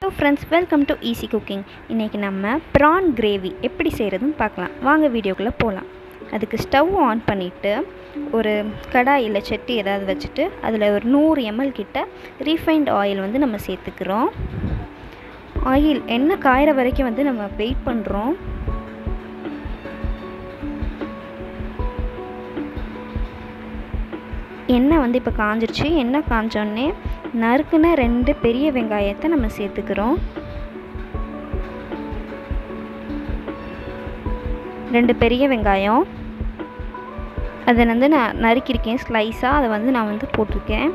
hello friends welcome to easy cooking இன்றைக்கி நம்ம prawn gravy எப்படி செய்கிறதுன்னு பார்க்கலாம் வாங்க வீடியோக்குள்ளே போகலாம் அதுக்கு ஸ்டவ் ஆன் பண்ணிவிட்டு ஒரு கடாய் இல்லை சட்டி ஏதாவது வச்சுட்டு அதில் ஒரு நூறு எம்எல் கிட்ட ரீஃபைண்ட் ஆயில் வந்து நம்ம சேர்த்துக்கிறோம் ஆயில் எண்ணெய் காயிற வரைக்கும் வந்து நம்ம வெயிட் பண்ணுறோம் எண்ணெய் வந்து இப்போ காஞ்சிருச்சு எண்ணெய் காஞ்சோடனே நறுக்குன ரெண்டு பெரிய வெங்காயத்தை நம்ம சேர்த்துக்கிறோம் ரெண்டு பெரிய வெங்காயம் அதை வந்து நான் நறுக்கியிருக்கேன் ஸ்லைஸாக அதை வந்து நான் வந்து போட்டிருக்கேன்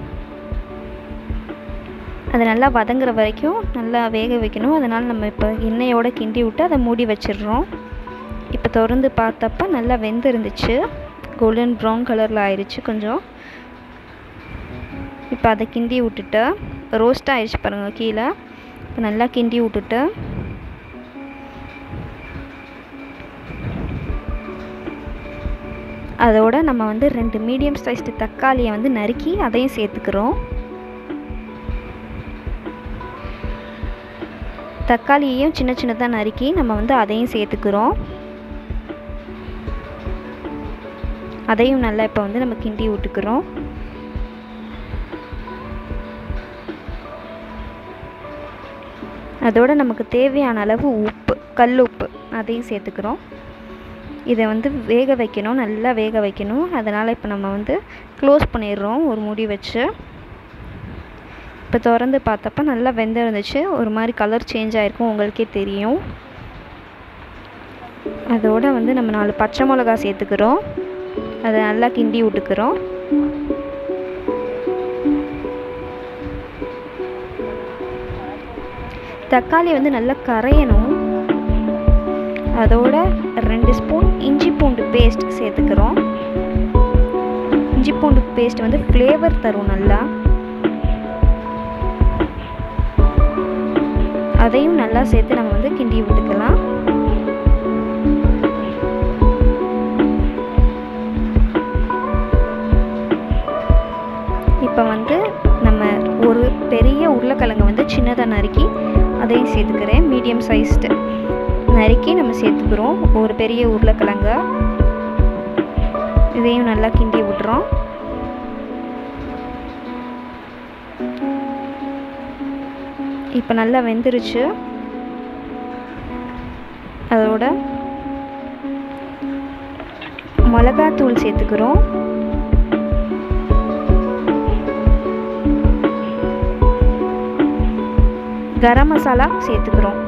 அதை நல்லா வதங்குற வரைக்கும் நல்லா வேக வைக்கணும் அதனால் நம்ம இப்போ எண்ணெயோடு கிண்டி விட்டு அதை மூடி வச்சிடுறோம் இப்போ திறந்து பார்த்தப்ப நல்லா வெந்திருந்துச்சு கோல்டன் ப்ரௌன் கலரில் ஆயிடுச்சு கொஞ்சம் இப்போ அதை கிண்டி விட்டுட்டு ரோஸ்ட் ஆயிடுச்சு பாருங்கள் கீழே இப்போ நல்லா கிண்டி விட்டுட்டு அதோட நம்ம வந்து ரெண்டு மீடியம் சைஸ்டு தக்காளியை வந்து நறுக்கி அதையும் சேர்த்துக்கிறோம் தக்காளியையும் சின்ன சின்னதாக நறுக்கி நம்ம வந்து அதையும் சேர்த்துக்கிறோம் அதையும் நல்லா இப்போ வந்து நம்ம கிண்டி விட்டுக்கிறோம் அதோட நமக்கு தேவையான அளவு உப்பு கல் உப்பு அதையும் சேர்த்துக்கிறோம் இதை வந்து வேக வைக்கணும் நல்லா வேக வைக்கணும் அதனால் இப்போ நம்ம வந்து க்ளோஸ் பண்ணிடுறோம் ஒரு முடி வச்சு இப்போ திறந்து பார்த்தப்ப நல்லா வெந்து இருந்துச்சு ஒரு மாதிரி கலர் சேஞ்ச் ஆகிருக்கும் உங்களுக்கே தெரியும் அதோடு வந்து நம்ம நாலு பச்சை மிளகா சேர்த்துக்கிறோம் அதை நல்லா கிண்டி விட்டுக்கிறோம் தக்காளி வந்து நல்லா கரையணும் அதோட ரெண்டு ஸ்பூன் இஞ்சி பூண்டு பேஸ்ட் சேர்த்துக்கிறோம் இஞ்சி பூண்டு பேஸ்ட் வந்து ஃப்ளேவர் தரும் நல்லா அதையும் நல்லா சேர்த்து நம்ம வந்து கிண்டி விட்டுக்கலாம் இப்போ வந்து நம்ம ஒரு பெரிய உருளைக்கிழங்கு வந்து சின்னதாக நறுக்கி அதையும் சேர்த்துக்கிறேன் மீடியம் சைஸ்டு நறுக்கி நம்ம சேர்த்துக்கிறோம் ஒரு பெரிய உருளைக்கிழங்க இதையும் நல்லா கிண்டி விட்றோம் இப்போ நல்லா வெந்துருச்சு அதோட மிளகாத்தூள் சேர்த்துக்கிறோம் கரம் மசாலா சேர்த்துக்கிறோம்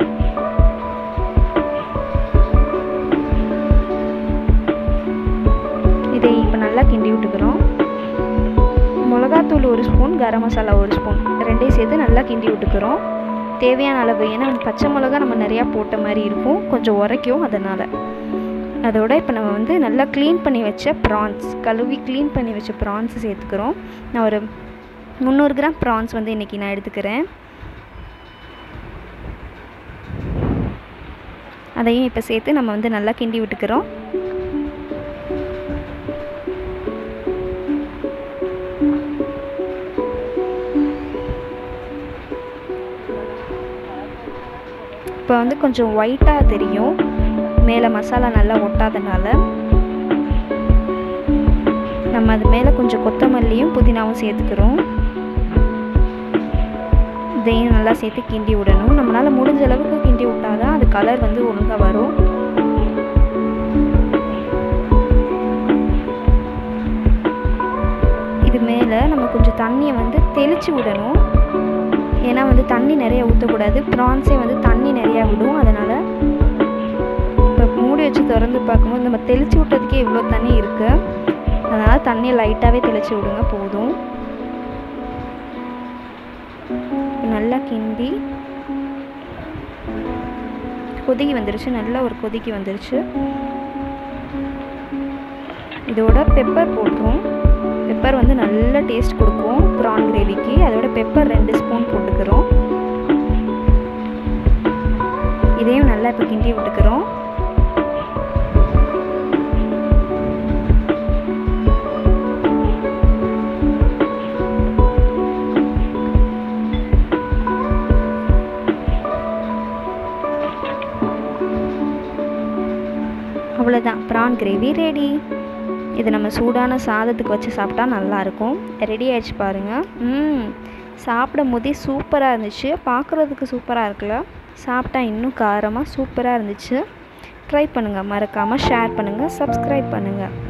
இதை இப்போ நல்லா கிண்டி விட்டுக்கிறோம் மிளகாத்தூள் ஒரு ஸ்பூன் கரம் மசாலா ஒரு ஸ்பூன் ரெண்டையும் சேர்த்து நல்லா கிண்டி விட்டுக்கிறோம் தேவையான அளவு ஏன்னா பச்சை மிளகா நம்ம நிறையா போட்ட மாதிரி இருக்கும் கொஞ்சம் உரைக்கும் அதனால் அதோட இப்போ நம்ம வந்து நல்லா க்ளீன் பண்ணி வச்ச ப்ரான்ஸ் கழுவி க்ளீன் பண்ணி வச்ச ப்ரான்ஸ் சேர்த்துக்கிறோம் நான் ஒரு முந்நூறு கிராம் ப்ரான்ஸ் வந்து இன்றைக்கி நான் எடுத்துக்கிறேன் அதையும் இப்போ சேர்த்து நம்ம வந்து நல்லா கிண்டி விட்டுக்கிறோம் இப்போ வந்து கொஞ்சம் ஒயிட்டாக தெரியும் மேலே மசாலா நல்லா ஒட்டாதனால நம்ம அது மேலே கொஞ்சம் கொத்தமல்லியும் புதினாவும் சேர்த்துக்கிறோம் இதையும் நல்லா சேர்த்து கிண்டி விடணும் நம்மளால் முடிஞ்ச அளவுக்கு கிண்டி விட்டால் தான் அது கலர் வந்து ஒழுங்காக வரும் இது மேலே நம்ம கொஞ்சம் தண்ணியை வந்து தெளித்து விடணும் ஏன்னா வந்து தண்ணி நிறைய ஊற்றக்கூடாது ப்ரான்ஸே வந்து தண்ணி நிறையா விடும் அதனால் இப்போ மூடி வச்சு திறந்து பார்க்கும்போது நம்ம தெளித்து விட்டதுக்கே இவ்வளோ தண்ணி இருக்குது அதனால் தண்ணியை லைட்டாகவே தெளித்து விடுங்க போதும் நல்லா கிண்டி கொதிக்கி வந்துருச்சு நல்லா ஒரு கொதிக்கி வந்துருச்சு இதோட பெப்பர் போட்டுரும் பெப்பர் வந்து நல்ல டேஸ்ட் கொடுக்கும் ப்ரான் கிரேவிக்கு அதோட பெப்பர் ரெண்டு ஸ்பூன் போட்டுக்கிறோம் இதையும் நல்லா இப்போ கிண்டி விட்டுக்கிறோம் அவ்வளோதான் ப்ரான் கிரேவி ரெடி இது நம்ம சூடான சாதத்துக்கு வச்சு சாப்பிட்டா நல்லாயிருக்கும் ரெடி ஆயிடுச்சு பாருங்கள் ம் சாப்பிடும் போதே சூப்பராக இருந்துச்சு பார்க்குறதுக்கு சூப்பராக இருக்குல்ல சாப்பிட்டா இன்னும் காரமாக சூப்பராக இருந்துச்சு ட்ரை பண்ணுங்கள் மறக்காமல் ஷேர் பண்ணுங்கள் சப்ஸ்கிரைப் பண்ணுங்கள்